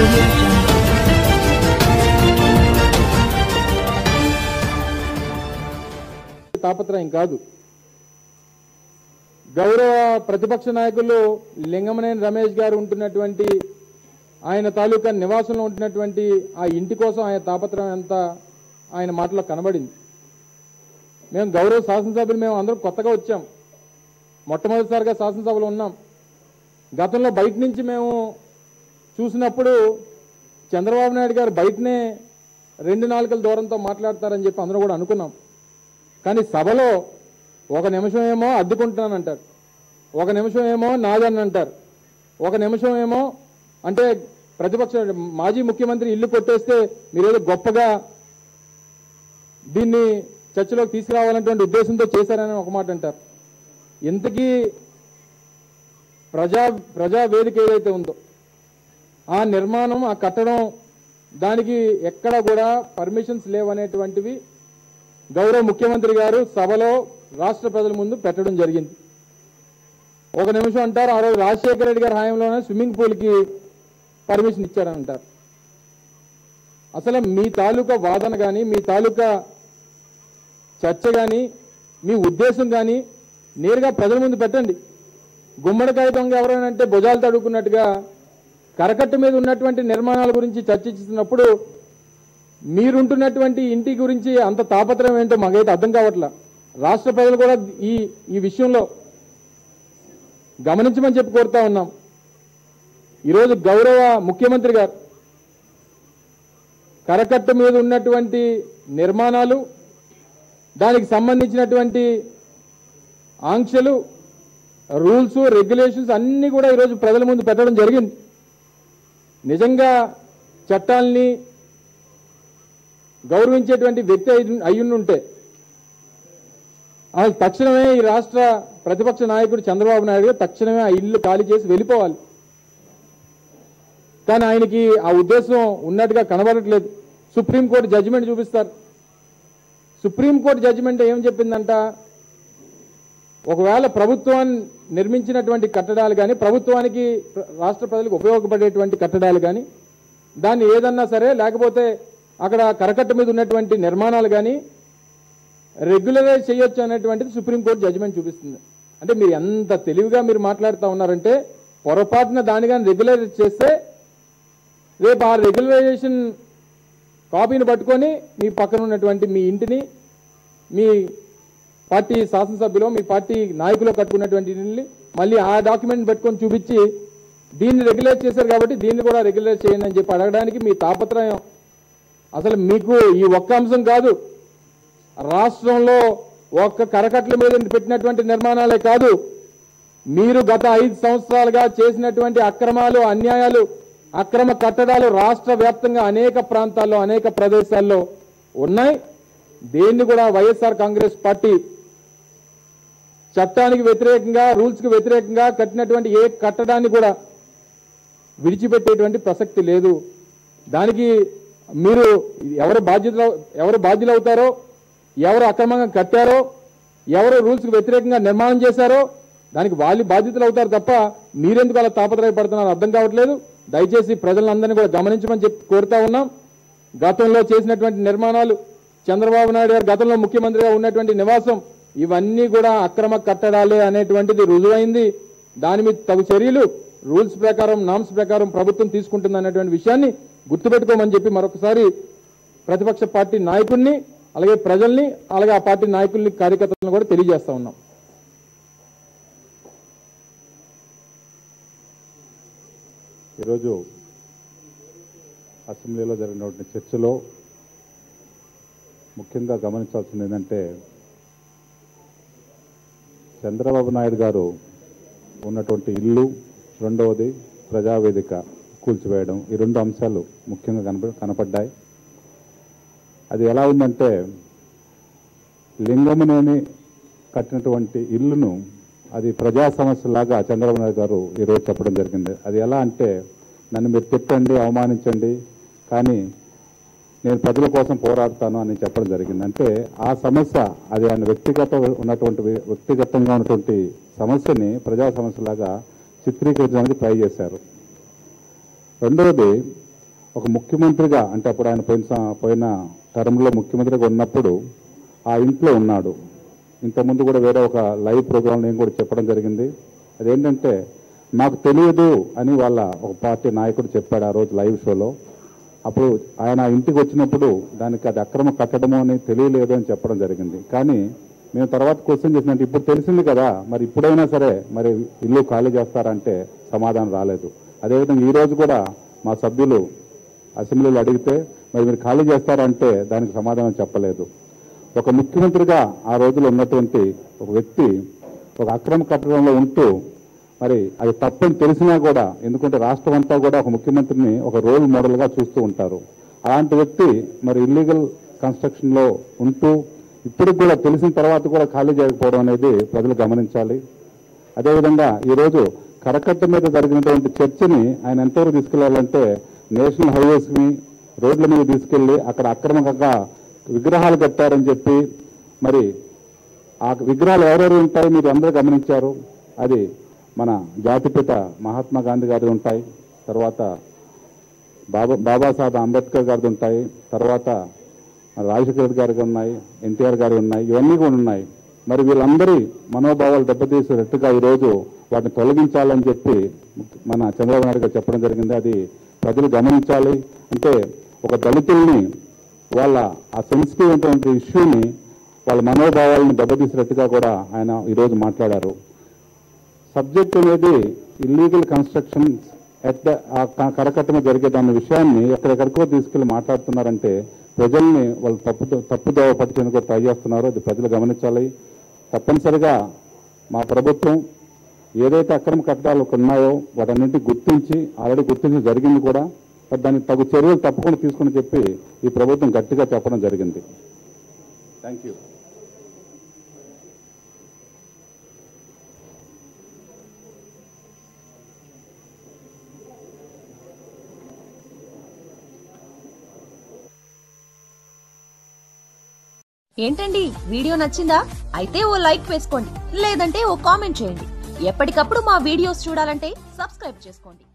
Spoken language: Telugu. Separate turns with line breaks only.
audio jungle.
తాపత్రయం కాదు గౌరవ ప్రతిపక్ష నాయకులు లింగమనేని రమేష్ గారు ఉంటున్నటువంటి ఆయన తాలూకా నివాసంలో ఉంటున్నటువంటి ఆ ఇంటి కోసం ఆయన తాపత్రయం ఎంత ఆయన మాటలో కనబడింది మేము గౌరవ శాసనసభ్యులు మేము అందరం కొత్తగా వచ్చాం మొట్టమొదటిసారిగా శాసనసభలో ఉన్నాం గతంలో బయట నుంచి మేము చూసినప్పుడు చంద్రబాబు నాయుడు గారు బయటనే రెండు నాలుకల దూరంతో మాట్లాడతారని చెప్పి అందరూ కూడా అనుకున్నాం కానీ సభలో ఒక నిమిషం ఏమో అద్దుకుంటున్నానంటారు ఒక నిమిషం ఏమో నాదని అంటారు ఒక నిమిషం ఏమో అంటే ప్రతిపక్ష మాజీ ముఖ్యమంత్రి ఇల్లు కొట్టేస్తే మీరేదో గొప్పగా దీన్ని చర్చలోకి తీసుకురావాలన్నటువంటి ఉద్దేశంతో చేశారని ఒక మాట అంటారు ఇంతకీ ప్రజా ప్రజా వేదిక ఏదైతే ఉందో ఆ నిర్మాణం ఆ కట్టడం దానికి ఎక్కడ కూడా పర్మిషన్స్ లేవనేటువంటివి గౌరవ ముఖ్యమంత్రి గారు సభలో రాష్ట్ర ప్రజల ముందు పెట్టడం జరిగింది ఒక నిమిషం అంటారు ఆ రోజు రాజశేఖర రెడ్డి గారి హయాంలోనే స్విమ్మింగ్ పూల్కి పర్మిషన్ ఇచ్చారని అంటారు అసలు మీ తాలూకా వాదన కానీ మీ తాలూకా చర్చ కానీ మీ ఉద్దేశం కానీ నేరుగా ప్రజల ముందు పెట్టండి గుమ్మడికాయ దొంగ ఎవరైనా అంటే భుజాలు తడుకున్నట్టుగా కరకట్ట మీద ఉన్నటువంటి నిర్మాణాల గురించి చర్చించినప్పుడు మీరుంటున్నటువంటి ఇంటి గురించి అంత తాపత్రయం ఏంటో మాకైతే అర్థం కావట్లా రాష్ట్ర ప్రజలు కూడా ఈ ఈ విషయంలో గమనించమని చెప్పి కోరుతా ఉన్నాం ఈరోజు గౌరవ ముఖ్యమంత్రి గారు కరకట్ట మీద ఉన్నటువంటి నిర్మాణాలు దానికి సంబంధించినటువంటి ఆంక్షలు రూల్స్ రెగ్యులేషన్స్ అన్నీ కూడా ఈరోజు ప్రజల ముందు పెట్టడం జరిగింది నిజంగా చట్టాల్ని గౌరవించేటువంటి వ్యక్తి అయి- అయ్యుండుంటే అసలు తక్షణమే ఈ రాష్ట్ర ప్రతిపక్ష నాయకుడు చంద్రబాబు నాయుడు గారు తక్షణమే ఆ ఇల్లు ఖాళీ చేసి వెళ్ళిపోవాలి కానీ ఆయనకి ఆ ఉద్దేశం ఉన్నట్టుగా కనబడట్లేదు సుప్రీంకోర్టు జడ్జిమెంట్ చూపిస్తారు సుప్రీంకోర్టు జడ్జిమెంట్ ఏం చెప్పిందంట ఒకవేళ ప్రభుత్వం నిర్మించినటువంటి కట్టడాలు కానీ ప్రభుత్వానికి ప్ర- రాష్ట్ర ప్రజలకు ఉపయోగపడేటువంటి కట్టడాలు కానీ దాన్ని ఏదన్నా సరే లేకపోతే అక్కడ కరకట్ట మీద ఉన్నటువంటి నిర్మాణాలు కానీ రెగ్యులరైజ్ చేయొచ్చు అనేటువంటిది సుప్రీంకోర్టు జడ్జిమెంట్ చూపిస్తుంది అంటే మీరు ఎంత తెలివిగా మీరు మాట్లాడుతూ ఉన్నారంటే పొరపాటున దాని కానీ రెగ్యులరైజ్ చేస్తే రేపు ఆ రెగ్యులరైజేషన్ కాపీని పట్టుకొని మీ పక్కన ఉన్నటువంటి మీ ఇంటిని మీ పార్టీ శాసనసభ్యులు మీ పార్టీ నాయకులు కట్టుకున్నటువంటి ఇల్లుని మళ్ళీ ఆ డాక్యుమెంట్ పెట్టుకొని చూపించి దీన్ని రెగ్యులేట్ చేశారు కాబట్టి దీన్ని కూడా రెగ్యులేట్ చేయండి అని చెప్పి అడగడానికి మీ తాపత్రయం అసలు మీకు ఈ ఒక్క అంశం కాదు రాష్ట్రంలో ఒక్క కరకట్ల మీద పెట్టినటువంటి నిర్మాణాలే కాదు మీరు గత ఐదు సంవత్సరాలుగా చేసినటువంటి అక్రమాలు అన్యాయాలు అక్రమ కట్టడాలు రాష్ట్ర వ్యాప్తంగా అనేక ప్రాంతాల్లో అనేక ప్రదేశాల్లో ఉన్నాయి దేన్ని కూడా వైఎస్ఆర్ కాంగ్రెస్ పార్టీ చట్టానికి వ్యతిరేకంగా రూల్స్ కి వ్యతిరేకంగా కట్టినటువంటి ఏ కట్టడాన్ని కూడా విడిచిపెట్టేటువంటి ప్రసక్తి లేదు దానికి మీరు ఎవరు బాధ్యతలు ఎవరు బాధ్యులు అవుతారో ఎవరు అక్రమంగా కట్టారో ఎవరు రూల్స్కి వ్యతిరేకంగా నిర్మాణం చేశారో దానికి వాళ్ళు బాధ్యతలు అవుతారు తప్ప మీరెందుకు అలా తాపత్రయపడుతున్నారో అర్థం కావట్లేదు దయచేసి ప్రజలందరినీ కూడా గమనించమని చెప్పి కోరుతా ఉన్నాం గతంలో చేసినటువంటి నిర్మాణాలు చంద్రబాబు నాయుడు గారు గతంలో ముఖ్యమంత్రిగా ఉన్నటువంటి నివాసం ఇవన్నీ కూడా అక్రమ కట్టడాలే అనేటువంటిది రుజువైంది దాని మీద తగు చర్యలు రూల్స్ ప్రకారం నామ్స్ ప్రకారం ప్రభుత్వం తీసుకుంటుంది అనేటువంటి విషయాన్ని గుర్తుపెట్టుకోమని చెప్పి మరొకసారి ప్రతిపక్ష పార్టీ నాయకుల్ని అలాగే ప్రజల్ని అలాగే ఆ పార్టీ నాయకుల్ని కార్యకర్తలను కూడా తెలియజేస్తా ఉన్నాం
ఈరోజు అసెంబ్లీలో జరిగినటువంటి చర్చలో ముఖ్యంగా గమనించాల్సింది ఏంటంటే చంద్రబాబు నాయుడు గారు ఉన్నటువంటి ఇల్లు రెండవది ప్రజావేదిక కూల్చివేయడం ఈ రెండు అంశాలు ముఖ్యంగా కనప కనపడ్డాయి అది ఎలా ఉందంటే లింగమనేని కట్టినటువంటి ఇల్లును అది ప్రజా సమస్యలాగా చంద్రబాబు నాయుడు గారు ఈరోజు చెప్పడం జరిగింది అది ఎలా అంటే నన్ను మీరు తిట్టండి అవమానించండి కానీ నేను ప్రజల కోసం పోరాడతాను అని చెప్పడం జరిగింది అంటే ఆ సమస్య అది ఆయన వ్యక్తిగత ఉన్నటువంటి వ్యక్తిగతంగా ఉన్నటువంటి సమస్యని ప్రజా సమస్యలాగా చిత్రీకరించడానికి ట్రై చేశారు రెండవది ఒక ముఖ్యమంత్రిగా అంటే అప్పుడు ఆయన పోయిన స- పోయిన టర్మ్లో ముఖ్యమంత్రిగా ఉన్నప్పుడు ఆ ఇంట్లో ఉన్నాడు ఇంతకుముందు కూడా వేరే ఒక లైవ్ ప్రోగ్రామ్ నేను కూడా చెప్పడం జరిగింది అదేంటంటే నాకు తెలియదు అని వాళ్ళ ఒక పార్టీ నాయకుడు చెప్పాడు ఆ రోజు లైవ్ షోలో అప్పుడు ఆయన ఇంటికి వచ్చినప్పుడు దానికి అది అక్రమ కట్టడము అని తెలియలేదు అని చెప్పడం జరిగింది కానీ మేము తర్వాత క్వశ్చన్ చేసినట్టు ఇప్పుడు తెలిసింది కదా మరి ఇప్పుడైనా సరే మరి ఇల్లు ఖాళీ చేస్తారంటే సమాధానం రాలేదు అదేవిధంగా ఈ రోజు కూడా మా సభ్యులు అసెంబ్లీలో అడిగితే మరి మీరు ఖాళీ చేస్తారంటే దానికి సమాధానం చెప్పలేదు ఒక ముఖ్యమంత్రిగా ఆ రోజులో ఉన్నటువంటి ఒక వ్యక్తి ఒక అక్రమ కట్టడంలో ఉంటూ మరి అది తప్పని తెలిసినా కూడా ఎందుకంటే రాష్ట్రం అంతా కూడా ఒక ముఖ్యమంత్రిని ఒక రోల్ మోడల్గా చూస్తూ ఉంటారు అలాంటి వ్యక్తి మరి ఇల్లీగల్ కన్స్ట్రక్షన్లో ఉంటూ ఇప్పటికి కూడా తెలిసిన తర్వాత కూడా ఖాళీ చేయకపోవడం అనేది ప్రజలు గమనించాలి అదేవిధంగా ఈరోజు కరకట్ట మీద జరిగినటువంటి చర్చని ఆయన ఎంతవరకు తీసుకెళ్లాలంటే నేషనల్ హైవేస్ ని రోడ్ల మీద తీసుకెళ్లి అక్కడ అక్రమంగా విగ్రహాలు కట్టారని చెప్పి మరి ఆ విగ్రహాలు ఎవరెవరు ఉంటాయి మీరు అందరూ గమనించారు అది మన జాతిపిత మహాత్మా గాంధీ గారి ఉంటాయి తర్వాత బాబా బాబాసాహెబ్ అంబేద్కర్ గారిది ఉంటాయి తర్వాత రాజశేఖర్ గారికి ఉన్నాయి ఎన్టీఆర్ గారి ఉన్నాయి ఇవన్నీ కూడా ఉన్నాయి మరి వీళ్ళందరి మనోభావాలు దెబ్బతీసేటట్టుగా ఈరోజు వాటిని తొలగించాలని చెప్పి మన చంద్రబాబు నాయుడు గారు చెప్పడం జరిగింది అది ప్రజలు గమనించాలి అంటే ఒక దళితుల్ని వాళ్ళ ఆ సెన్సిటివ్ అయినటువంటి ఇష్యూని వాళ్ళ మనోభావాలను దెబ్బతీసినట్టుగా కూడా ఆయన ఈరోజు మాట్లాడారు సబ్జెక్ట్ అనేది ఇల్లీగల్ కన్స్ట్రక్షన్ ఎట్ ద ఆ క- కరకట్టన జరిగే దాని విషయాన్ని ఎక్కడెక్కడికో తీసుకెళ్లి మాట్లాడుతున్నారంటే ప్రజల్ని వాళ్ళు తప్పు తప్పుదోవ పట్టించేందుకు ట్రై చేస్తున్నారు అది ప్రజలు గమనించాలి తప్పనిసరిగా మా ప్రభుత్వం ఏదైతే అక్రమ కట్టడాలు ఉన్నాయో వాటన్నింటి గుర్తించి ఆల్రెడీ గుర్తించడం జరిగింది కూడా మరి దానికి తగు చర్యలు తప్పకుండా తీసుకుని చెప్పి ఈ ప్రభుత్వం గట్టిగా చెప్పడం జరిగింది థ్యాంక్ యూ
ఏంటండి వీడియో నచ్చిందా అయితే ఓ లైక్ వేసుకోండి లేదంటే ఓ కామెంట్ చేయండి ఎప్పటికప్పుడు మా వీడియోస్ చూడాలంటే సబ్స్క్రైబ్ చేసుకోండి